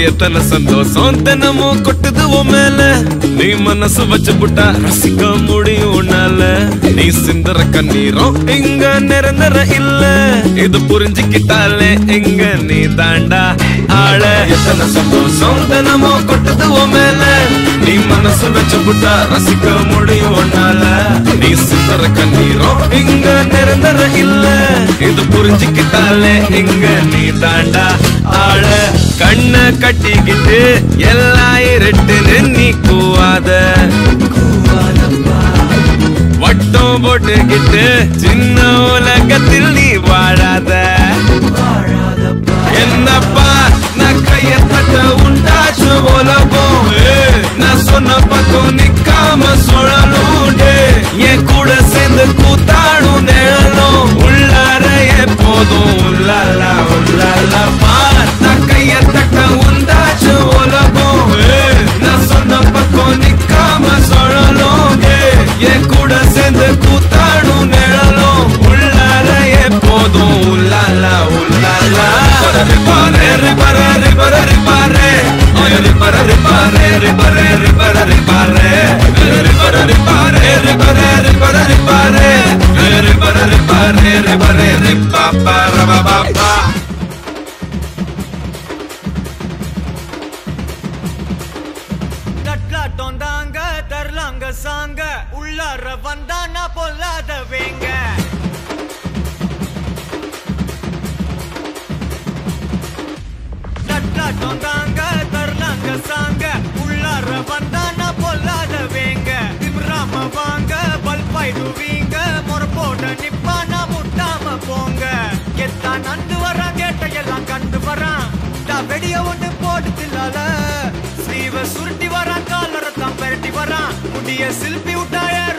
எத்தனை சந்தோஷம் தினமும் கொட்டுது உன் மேல நீ மனசு வச்சு புட்டா ரசிக்க முடியும் உன்னால நீ சிந்தற கண்ணீரும் இங்க நிரந்தர இல்ல இது புரிஞ்சுக்கிட்டாலே இங்க நீ தாண்டா ஆள எத்தனை சந்தோஷம் தினமும் கொட்டுது உன் மேல நீ மனசு வச்சு புட்டா ரசிக்க முடியும் உன்னால நீ சிந்தற கண்ணீரும் இங்க நிரந்தர இல்ல இது புரிஞ்சுக்கிட்டாலே இங்க நீ தாண்டா ஆள கண்ண கட்டிக்கிட்டு எல்லாம் இருட்டுன்னு நீ கூவாத வட்டம் போட்டுக்கிட்டு சின்ன உலகத்தில் நீ வாழாத என்னப்பா நான் கைய தட்ட உண்டாச்சு உலகம் ஏய், நான் சொன்ன பக்கம் நிக்காம சுழலும் டேய். என் கூட சேர்ந்து கூத்தாடும் நிழலும் உள்ளார எப்போதும் உள்ளாலா உள்ளாலா பார் நான் கைய தட்ட உண்டாச்சு உலகம் ஏய், நான் சொன்ன பக்கம் நிக்காம சுழலும் டேய். என் கூட சேர்ந்து கூத்தாடும் நிழலும் உள்ளார எப்போதும் உள்ளாலா உள்ளாலா ரிபாரே ரிபாரே ரிபாரே ரிபாரே ரிபாரே ரிபாரே ரிபாரே ரிபாரே ரிபாரே ரிபாரே ரிபாரே ரிபாரே ரிபாரே ரிபாரே ரிபாரே ரிபாரே ரிபாரே ரிபாபா ரபாபா தட்லாட்டம் தாங்க தரலாங்க சாங்க உள்ளார வந்தானா பொல்லாத வேங்க தட்லாட்டம் தாங்க தரலாங்க சாங்க உள்ளார வந்தானா பொல்லாத வேங்க திமிராம வாங்க பல்பாயிடுவீங்க முறப்போட நிப்பானா முட்டாம போங்க எத்தான் நந்து வரான் கேட்ட எல்லாம் கண்டு வரான் நான் வெடிய ஒண்ணு போட்டு தில்லால ஸ்லீவ சுருட்டி வரான் காலரை தான் பெரட்டி வரான் முடிய சில்பி விட்டா ஏற